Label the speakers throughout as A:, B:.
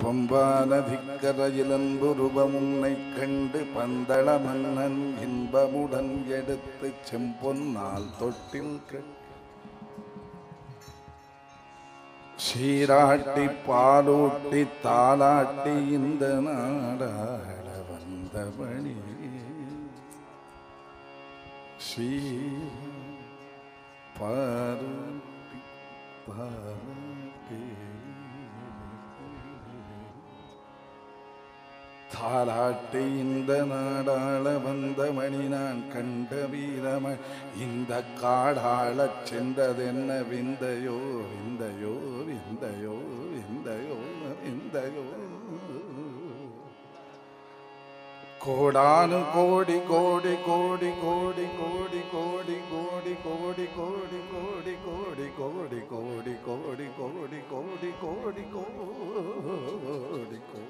A: பம்பானதிக்கரையிலன்புருவம் உன்னை கண்டு பந்தள மன்னன் இன்பமுடன் எடுத்து செம்பொன்னால் தொட்டில் கட்டி சீராட்டி பாலூட்டி தாலாட்டி இந்த நாடாள வந்தபணி ஸ்ரீ பாலூட்டி பாலாட்டி தாலாட்டி இந்த நாடாள வந்த மணி நான் கண்ட வீரம இந்த காடாளச் சென்றதென்ன விந்தையோ விந்தையோ விந்தையோ விந்தையோ விந்தையோ கோடானு கோடி கோடி கோடி கோடி கோடி கோடி கோடி கோடி கோடி கோடி கோடி கோடி கோடி கோடி கோடி கோடி கோடி கோடி கோடி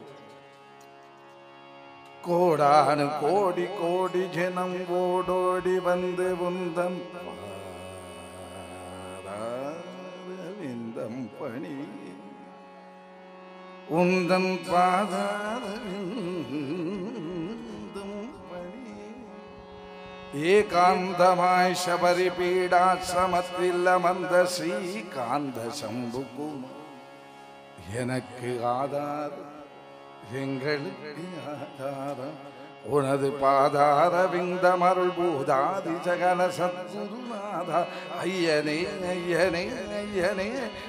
A: கோடானு கோடி கோடி ஜனம் ஓடோடி வந்து உந்தம் பாதாரவிந்தம் பணி உந்தன் பாதாரவிந்தம் பணி ஏகாந்தமாய் சபரி பீடாசிரமத்தில் அமர்ந்த ஸ்ரீகாந்த சம்புகுமார் எனக்கு ஆதாரம் எங்களுக்கு ஆதாரம் உனது பாதார விந்தமருள் பூதாதி சகல சத்குருநாதா ஐயனே ஐயனே ஐயனே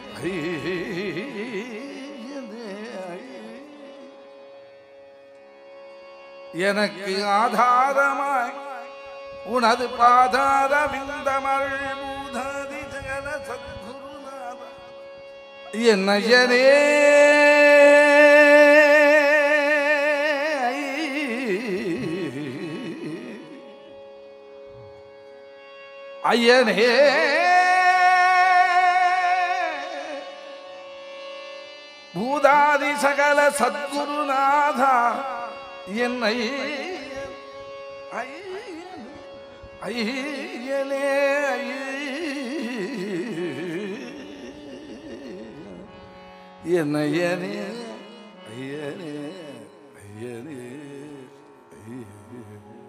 A: ஐயனே எனக்கு ஆதாரமாய் உனது பாதார விந்தமருள் பூதாதி சகல சத்குருநாதா என்னையனே ஐயனே பூதாதி சகல சத்குருநாதா என்னை ஐயனே என்னையனே ஐயனே ஐயனே ஐயனே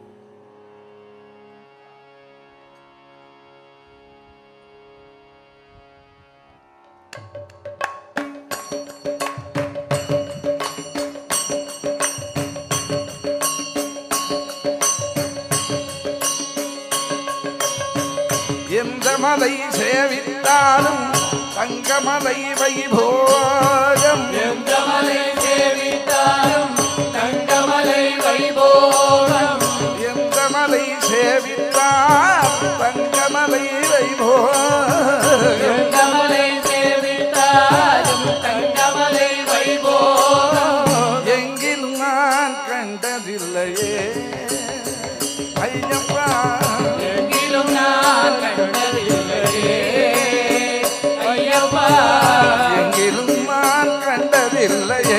A: எந்த மலை சேவித்தாலும் தங்கமலை வைபோகம்
B: எந்தமலை சேவித்தாலும் தங்கமலை வைபோகம்
A: எந்த மலை சேவித்தால் தங்கமலை வைபோகம்
B: எந்தமலை சேவித்தாலும் தங்கமலை வைபோகம்
A: எங்கிலும் நான் கண்டதில்லையே ஐயப்பா
B: எங்கிலும் நான் கண்டதில்லையே ஐயப்பா
A: எங்கிலும் நான் கண்டதில்லையே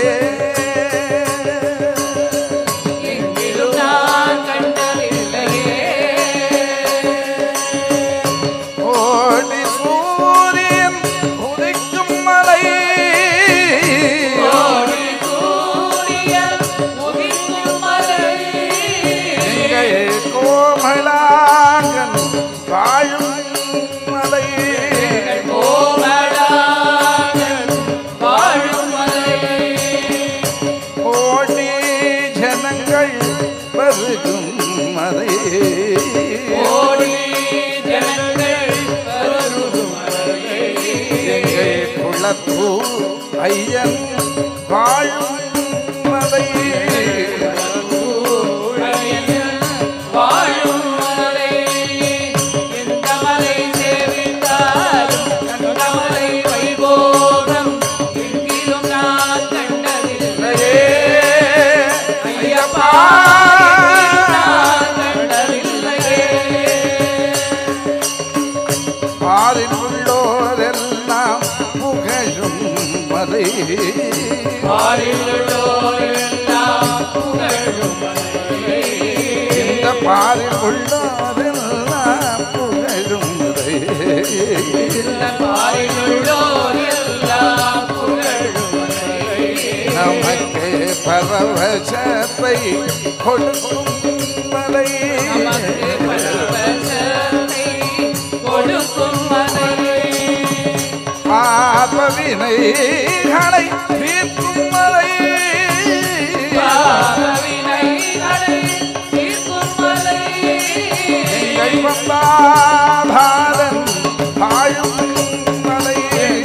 B: எங்கிலும் நான் கண்டதில்லையே
A: ஓடி சூரியன் உதிக்கும் மலை
B: கோடி சூரியன் உதிக்கும் மலை
A: எங்கே கோமலாங்கன் வாழும் மலை
B: கோமளாகன் வாழும் மலை
A: கோடி ஜனங்கள் வருகும் மலை
B: கோடி ஜனங்கள் வருகும் மலை
A: எங்கே குளத்தூர் ஐயன் வாழும் மலை
B: வாழும் மலை எந்த மலை சேவித்தாலும் அந்த மலை வைபோகம் எங்கிலும் நான் கண்டதில்லை
A: ஐயப்பா
B: நான் கண்டதில்லையே
A: பாரில் உள்ளோரெல்லாம் புகழும் மலை
B: பாரிலுள்ளோரெல்லாம் புகழும் மலை
A: இந்த பாரில் உள்ளோரெல்லாம் புகழும் மலை
B: இந்த பாரிலுள்ளோரெல்லாம் புகழும் மலை
A: நமக்கு பரவசத்தை கொடுக்கும் மலை
B: நமக்கு பரவசத்தை கொடுக்கும் மலை
A: பாபவினைகளை தீர்க்கும் மலை
B: பாவவினைகளை தீர்க்கும் மலை
A: எங்கள் வந்தாபாரன் வாழும் மலை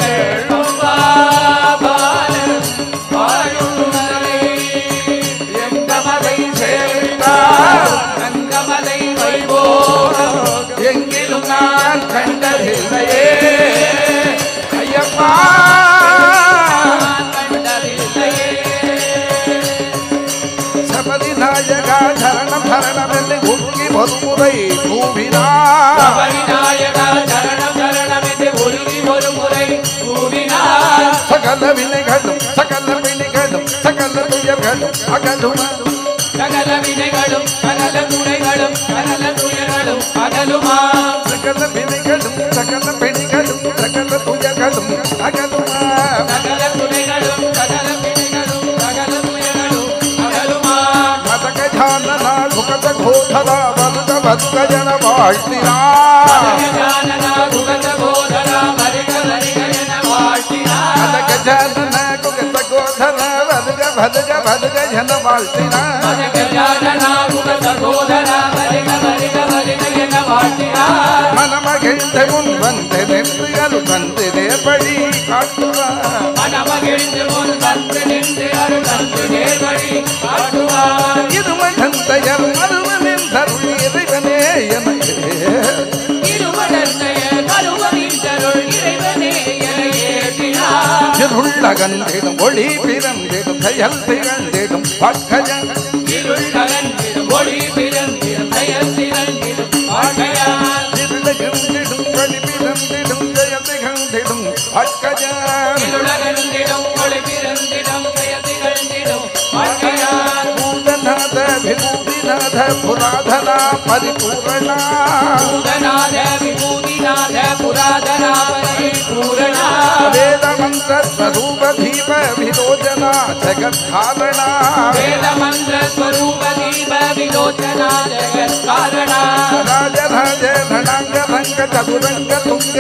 B: பாபாலன் வாழும் மலை
A: எங்கமலை சேர்ந்தார்
B: நங்கமலை வைபோகம்
A: எங்கிலும் நான் கண்டதில்லையே ஐயப்பா
B: கண்டதில்லையே
A: சபதி நாயகா சரணம் சரணம் என்று உருகி ஒருமுறை கூவினார்
B: விநாயகா சரணம் சரணம் என்று உருகி ஒரு முறை கூவினார்
A: சகல வினைகளும் சகல வினைகளும் சகல துயர்களும் அகலும்
B: சகல வினைகளும் சகல துணைகளும் சகல துயர்களும் அகலுமா
A: சகல வினைகளும் சகல பிணிகளும் சகல துயர்களும் அகலும்
B: சகல துணைகளும் சகல வினைகளும் சகல துயர்களும் அகலுமா
A: மதக ஜானனா சுகத கோதரா வலுத வலுத ஜன வாழ்த்தினார்
B: ஜானனா குகத போதனா மரிக மரிக என வாழ்த்தினார்
A: மதக ஜானன குகத கோதர வலுக வலுக வலுக ஜன வாழ்த்தினார்
B: ஜானனா குகத போதனா மரிக மரிக மரிக என வாழ்த்தினார்
A: மனமகிழ்ந்த முன் வந்து நின்று அருள் வந்து நேர்வழி காட்டுவார்
B: மனமகிழ்ந்து முன் வந்து நின்று அருள் வந்து நேர்வழி காட்டுவார்
A: இருமை தந்தையர் மருவனின் தருள் இறைவனே எனக்கு
B: இருமடந்தைய கருவனின் தருள் இறைவனே என ஏற்றினார்
A: இருள்ளகந்திடும் ஒளி பிறந்திடும் செயல் திகழ்ந்திடும் பக்கஜன்
B: இருள் அகன்றிடும் ஒளி பிறந்திடும் செயல் திறந்திடும் வாழ்க்கையால்
A: இருளகந்திடும் ஒளி பிறந்திடும் செயல் திகழ்ந்திடும் பக்கஜன்
B: இருளகன்றிடும் ஒளி பிறந்திடும் செயல் திகழ்ந்திடும் வாழ்க்கையால்
A: பூதநாத விபூதிநாத புராதனா பரிபூரணா
B: பூதநாத விபூதிநாத புராதனாபரி பூரணா
A: வேத மந்திர ஸ்வரூப தீப விரோஜனா ஜகத்காரணா
B: வேத மந்திர ஸ்வரூப தீப விலோச்சனா ஜெகத் காரணா
A: ராஜராஜ ரணாங்க ரங்க சதுரங்க துங்க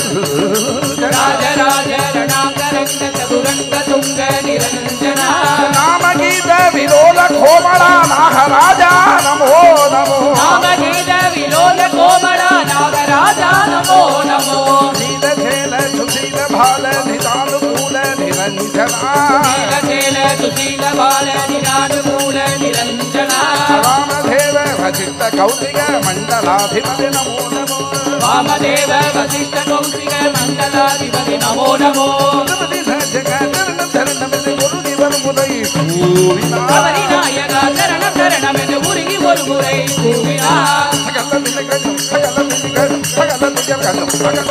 A: நிர்ஜனா
B: ராஜராஜ ரணாங்கரங்க சதுரங்க துங்க நிரஞ்சனா
A: நாமகீத விரோல கோமளா நாகராஜா நமோ நமோ
B: நாமகீத விலோல கோமளா நாகராஜா நமோ நமோ
A: நீல சேல சுசீல பால நிதானுகூல நிரஞ்சனா
B: நீலசேல சுசீல பால நிரானுகூல நிரஞ்சனா
A: ராமதேவ வசிஷ்ட கௌசிக மண்டலாதிபதி நமோ நமோ
B: வாமதேவ வசிஷ்ட கௌசிக மண்டலாதிபதி நமோ நமோ
A: திருமதி ஜக தருணம் தருணம் என்று குருதி வரும் முறை கூறினார்
B: கவரி நாயகா சரணம் சரணம் என்று உருகி ஒரு முறை கூவினார்
A: சகல வினைகளும் சகல வினைகளும் சகல துயர்களும் சகல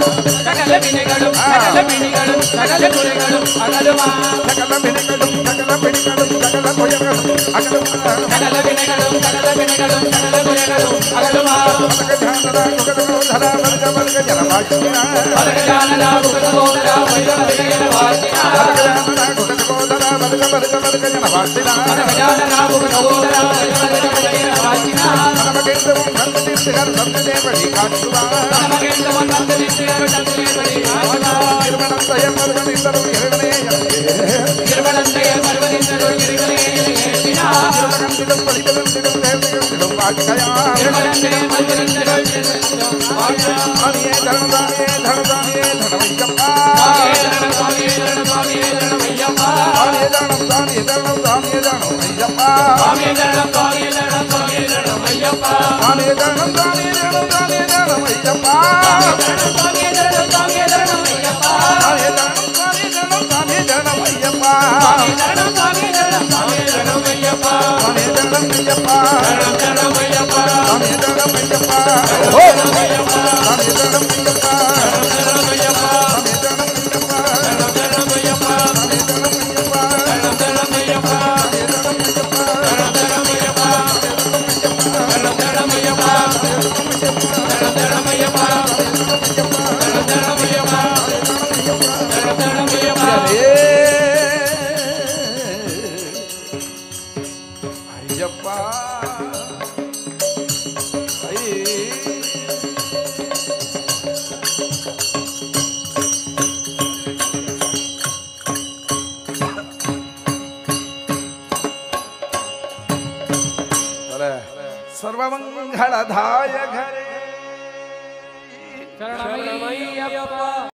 B: சகல வினைகளும் சகல பிணிகளும் சகல குறைகளும் அகலுமா
A: சகல வினைகளும் சகல பிணிகளும் சகல துயர்களும் அகலும்
B: சகல வினைகளும் சகல பிணிகளும் சகல குறைகளும் அகலுமா
A: ஜானதா குகதகோதரா வர்க வர்க ஜனவாக்கியா
B: பரகஜானனா குகதகோதரா வைரவதிகையன வாழ்த்தினார்
A: ஜானதா குகதகோதரா வர்க வர்க வர்க ஜனவாக்கியா
B: பரகஜானனா குகதகோதரா வைரவதிகையன வாழ்த்தினார்
A: நமக்கென்றவும் நந்ததிர்த்திகர் நந்ததேவடி காட்டுவார்
B: நமகேந்தவன் வந்து நின்று அருள் தந்தையர்படி வாழ்த்தினார்
A: திருமணம் தயமருகன் இந்தரும் இறைவனே
B: திருவனந்தையர் மறுவதிந்தருள் இறைவனே என ஏற்றினார்
A: திருமணத்திலும் பலிபலத்திலும் தேவதைகளிலும் வாழ்க்கையா
B: திருவனந்தையர் மறுவதிந்தருள் இறைவனே வாழ்த்தினார்
A: தானியே தனதானியே தனதானியே தனவையப்பா
B: சுவாமியே சரணம் சுவாமியே சரணம் சுவாமியே சரணம் ஐயப்பா
A: தானியே தானம் தானியே தானம் தானியே தானம் ஐயப்பா
B: சுவாமியே சரணம் சுவாமியே சரணம் சுவாமியே சரணம் ஐயப்பா
A: தானியே தானம் தானியே தானம் தானியே தானம் ஐயப்பா
B: சரணம் சுவாமியே சரணம் சுவாமியே சரணம் ஐயப்பா
A: தானியே தானம் தானியே தானம் தானியே தானம் ஐயப்பா
B: சுவாமியே சரணம் சுவாமியே சரணம் சுவாமியே சரணம் ஐயப்பா
A: தானியே தானம் ஐயப்பா
B: சரணம் சரணம் ஐயப்பா
A: தானியே தானம் ஐயப்பா ஓ தானியே தானம் ஐயப்பா
B: சரணம் ஐயப்பா
A: தானியே தானம் ஐயப்பா
B: சரணம் சரணம் ஐயப்பா
A: தானியே தானம் ஐயப்பா
B: சரணம் சரணம் ஐயப்பா
A: தானியே தானம் ஐயப்பா
B: சரணம் சரணம் ஐயப்பா சரணம் சரணம் ஐயப்பா சரணம் சரணம் ஐயப்பா சரணம் சரணம் ஐயப்பா சரணம் சரணம் ஐயப்பா
A: ஏ ಸರ್ವಮಂಗಳದಾಯ ಘರೇ
B: ಶರಣಮಯ್ಯಪ್ಪ